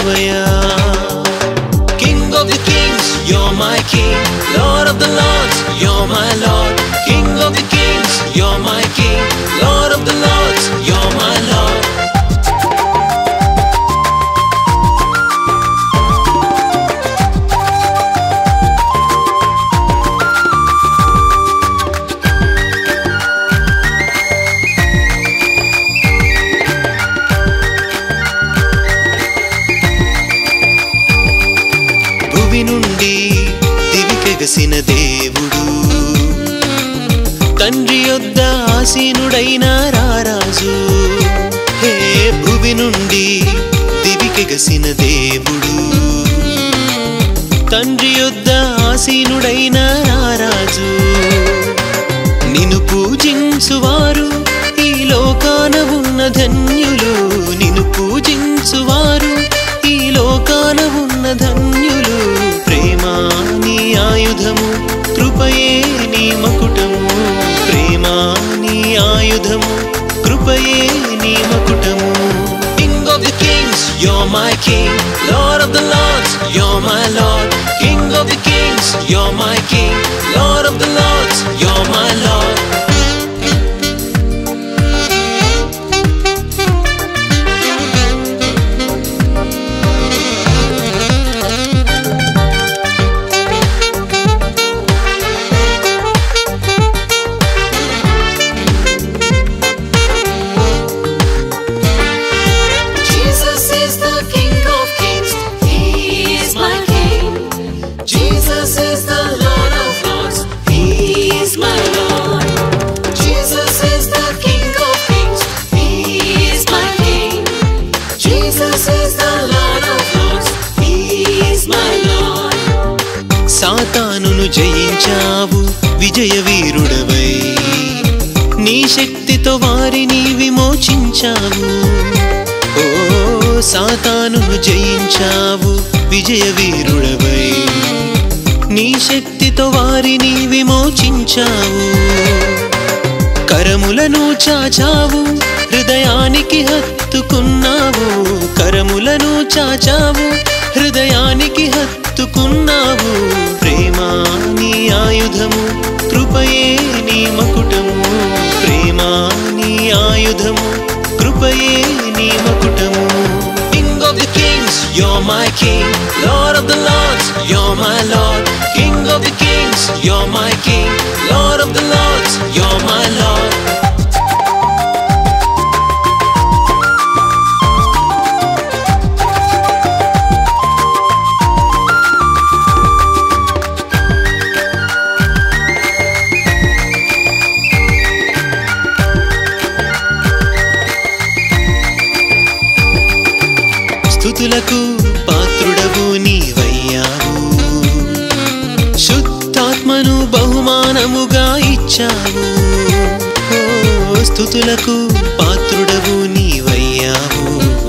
రాజువయా King of the kings, you're my king. Lord of the lords, you're my lord. King of the kings, you're my king. Lord of the lords, you're my lord. భువి నుండి దివికెగసిన దేవుడు తండ్రి యొద్ద ఆసీనుడైన రారాజు హే భువి నుండి దివికెగసిన దేవుడు తండ్రి యొద్ద ఆసీనుడైన రారాజు నిన్ను పూజించువారు ఈ లోకాన ఉన్న ధన్యులు నిన్ను పూజించువారు ఈ లోకాన ఉన్న ధన్యులు ప్రేమా నీ ఆయుధము కృపయే నీ మకుటము ప్రేమా నీ ఆయుధము కృపయే నీ మకుటము King of the kings, you're my king. Lord of the lords, you're my lord. King of the kings, you're my king. Lord of the lords, you're my lord. Jesus is the King of Kings. He is my King. Jesus is the Lord of Lords. He is my Lord. Jesus is the King of Kings. He is my King. Jesus is the Lord of Lords. He is my Lord. సాతానును జయించావు విజయ వీరుడవై నీ శక్తితో వారిని విమోచించావు ఓ సాతానును జయించావు విజయ వీరుడవై నీ శక్తితో వారిని విమోచించావు కరములను చాచావు హృదయానికి హత్తుకున్నావు కరములను చాచావు హృదయానికి హత్తుకున్నావు ప్రేమా నీ ఆయుధము కృపయే నీ మకుటము ప్రేమా నీ ఆయుధము కృపయే నీ మకుటము King of the kings, you're my king. Lord of the lords, you're my lord. King of the kings, you're my king. Lord of the lords, you're my lord. స్థుతులకు పాత్రుడవు నీవయ్యావు శుద్ధాత్మను బహుమానముగా ఇచ్చావు ఓ స్థుతులకు పాత్రుడవు నీవయ్యావు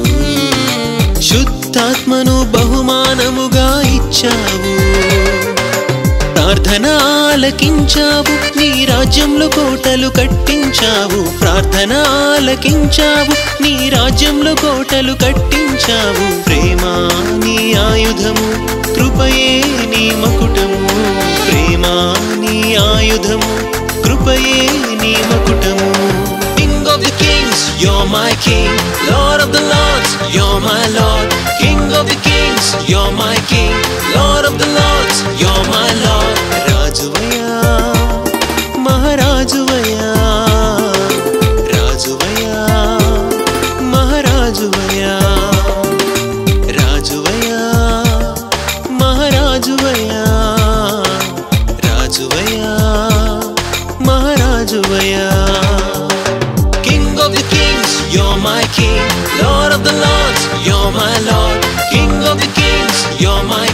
శుద్ధాత్మను బహుమానముగా ఇచ్చావు ప్రార్థన ఆలకించావు నీ రాజ్యంలో కోటలు కట్టించావు ప్రార్థన ఆలకించావు నీ రాజ్యంలో కోటలు కట్టించావు ప్రేమా నీ ఆయుధము కృపయే నీ మకుటము ప్రేమా నీ ఆయుధము కృపయే నీ మకుటము King of the kings, you're my king. Lord of the lords, you're my lord. King of the kings, you're my king. Lord of the lords, you're my lord. రాజువయ్యా మహారాజువయ్యా రాజువయ్యా మహారాజువయ్యా రాజువయ్యా మహారాజువయ్యా రాజువయ్యా మహారాజువయ్యా King of the kings, you're my king. Lord of the lords, you're my lord. King of the kings, you're my